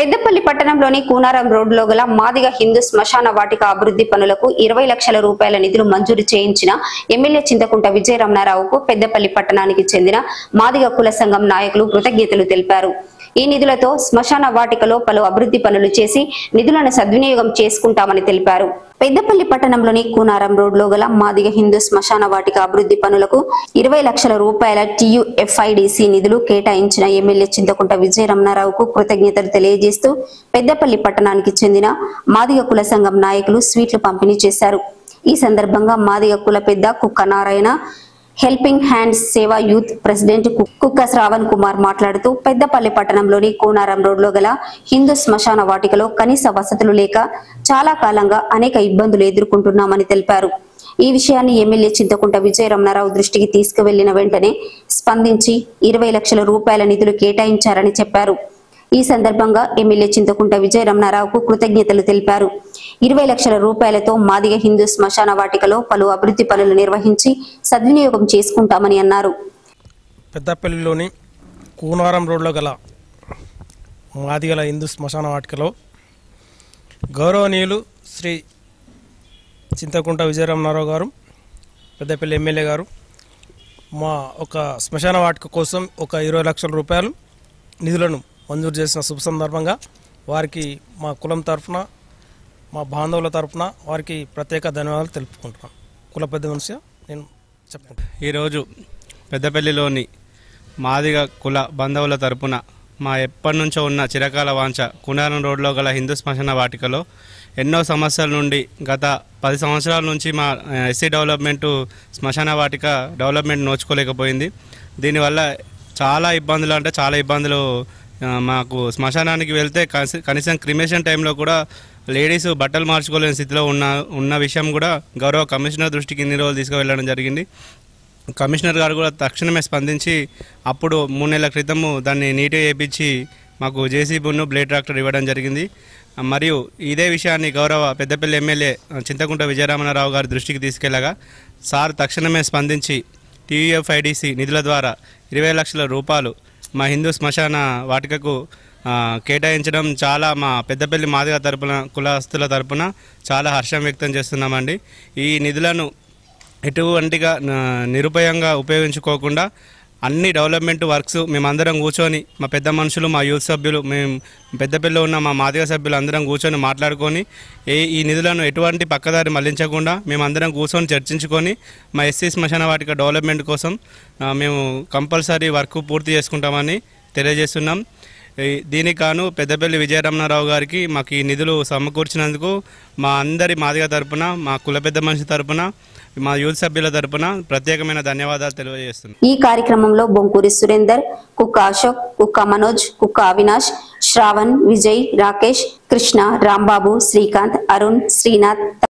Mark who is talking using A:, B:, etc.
A: పెద్దపల్లి పట్టణంలోని కూనారం రోడ్లో గల మాదిగ హిందూ శ్మశాన వాటిక అభివృద్ధి పనులకు ఇరవై లక్షల రూపాయల నిధులు మంజూరు చేయించిన ఎమ్మెల్యే చింతకుంట విజయ రమణారావుకు పెద్దపల్లి పట్టణానికి చెందిన మాదిగ కుల సంఘం నాయకులు కృతజ్ఞతలు తెలిపారు ఈ నిధులతో శ్మశాన వాటికలో పలు అభివృద్ధి పనులు చేసి నిధులను సద్వినియోగం చేసుకుంటామని తెలిపారు పెద్దపల్లి పట్టణంలోని కూనారం రోడ్లో గల మాదిగ హిందూ శ్మశాన వాటిక అభివృద్ధి పనులకు ఇరవై లక్షల రూపాయల టీయుఎఫ్ఐడిసి నిధులు కేటాయించిన ఎమ్మెల్యే చింతకుంట విజయ రమణారావుకు కృతజ్ఞతలు తెలియజేస్తూ పెద్దపల్లి పట్టణానికి చెందిన మాదిగ కుల సంఘం నాయకులు స్వీట్లు పంపిణీ చేశారు ఈ సందర్భంగా మాదిగ కుల పెద్ద కుక్క నారాయణ హెల్పింగ్ హ్యాండ్స్ సేవా యూత్ ప్రెసిడెంట్ కు- కుక్క శ్రావణ్ కుమార్ మాట్లాడుతూ పెద్దపల్లి పట్టణంలోని కోనారం రోడ్లో గల హిందూ శ్మశాన వాటికలో కనీస వసతులు లేక చాలా కాలంగా అనేక ఇబ్బందులు ఎదుర్కొంటున్నామని తెలిపారు ఈ విషయాన్ని ఎమ్మెల్యే చింతకుంట విజయ రమణారావు దృష్టికి తీసుకువెళ్లిన వెంటనే స్పందించి ఇరవై లక్షల రూపాయల నిధులు కేటాయించారని చెప్పారు ఈ సందర్భంగా ఎమ్మెల్యే చింతకుంట విజయ రమణారావుకు కృతజ్ఞతలు తెలిపారు ఇరవై లక్షల రూపాయలతో మాదిగ హిందూ శ్మశాన వాటికలో పలు అభివృద్ధి పనులు నిర్వహించి సద్వినియోగం చేసుకుంటామని అన్నారు
B: పెద్దపల్లిలోని కూనారం రోడ్లో గల మాదిగల హిందూ శ్మశాన వాటికలో గౌరవనీయులు శ్రీ చింతకుంట విజయరామనారావు గారు పెద్దపల్లి ఎమ్మెల్యే గారు మా ఒక శ్మశాన వాటిక కోసం ఒక ఇరవై లక్షల రూపాయలు నిధులను మంజూరు చేసిన శుభ సందర్భంగా వారికి మా కులం తరఫున మా బాంధవుల తరఫున వారికి ప్రత్యేక ధన్యవాదాలు తెలుపుకుంటున్నాను కుల పెద్ద మనిషి నేను చెప్పుకుంటాను
C: ఈరోజు పెద్దపల్లిలోని మాదిగ కుల బంధువుల తరపున మా ఎప్పటి నుంచో ఉన్న చిరకాల వాంఛ కునారం రోడ్లో గల హిందూ శ్మశాన వాటికలో ఎన్నో సమస్యల నుండి గత పది సంవత్సరాల నుంచి మా ఎస్సీ డెవలప్మెంట్ శ్మశాన వాటిక డెవలప్మెంట్ నోచుకోలేకపోయింది దీనివల్ల చాలా ఇబ్బందులు అంటే చాలా ఇబ్బందులు ఆ, మాకు శ్మశానానికి వెళ్తే కనీస- కనీసం క్రిమేషన్ టైంలో కూడా లేడీస్ బట్టలు మార్చుకోలేని స్థితిలో ఉన్న ఉన్న విషయం కూడా గౌరవ కమిషనర్ దృష్టికి ఇన్ని రోజులు తీసుకువెళ్ళడం జరిగింది కమిషనర్ గారు కూడా తక్షణమే స్పందించి అప్పుడు మూడు నెలల క్రితము దాన్ని నీట్గా చేయించి మాకు జేసీబీను బ్లేడ్ ట్రాక్టర్ ఇవ్వడం జరిగింది మరియు ఇదే విషయాన్ని గౌరవ పెద్దపల్లి ఎమ్మెల్యే చింతకుంట విజయరామనారావు గారి దృష్టికి తీసుకెళ్లగా సార్ తక్షణమే స్పందించి టీయూఎఫ్ఐడిసి నిధుల ద్వారా ఇరవై లక్షల రూపాయలు మా హిందూ శ్మశాన వాటికకు ఆ, కేటాయించడం చాలా మా పెద్దపల్లి మాదిగ తరపున కులస్తుల తరపున చాలా హర్షం వ్యక్తం చేస్తున్నామండి ఈ నిధులను ఎటువంటిగా ఆ, నిరుపయంగా ఉపయోగించుకోకుండా అన్ని డెవలప్మెంట్ వర్క్స్ మేమందరం కూర్చొని మా పెద్ద మనుషులు మా యూత్ సభ్యులు మేము పెద్దపల్లిలో ఉన్న మా మాదిగ సభ్యులు అందరం కూర్చొని మాట్లాడుకొని ఏ ఈ నిధులను ఎటువంటి పక్కదారి మళ్లించకుండా మేమందరం కూర్చొని చర్చించుకొని మా ఎస్సీ శ్మశాన వాటిక డెవలప్మెంట్ కోసం ఆ, మేము కంపల్సరీ వర్క్ పూర్తి చేసుకుంటామని తెలియజేస్తున్నాం ఈ- దీనికి గాను పెద్దపల్లి విజయరమణారావు గారికి మాకు ఈ నిధులు సమకూర్చినందుకు మా అందరి మాదిగ తరపున మా కుల పెద్ద మనిషి తరపున మా యూత్ సభ్యుల తరపున ప్రత్యేకమైన ధన్యవాదాలు తెలియజేస్తున్నాం
A: ఈ కార్యక్రమంలో బొంకూరి సురేందర్ కుక్క అశోక్ కుక్క మనోజ్ కుక్క అవినాష్ శ్రావణ్ విజయ్ రాకేష్ కృష్ణ రాంబాబు శ్రీకాంత్ అరుణ్ శ్రీనాథ్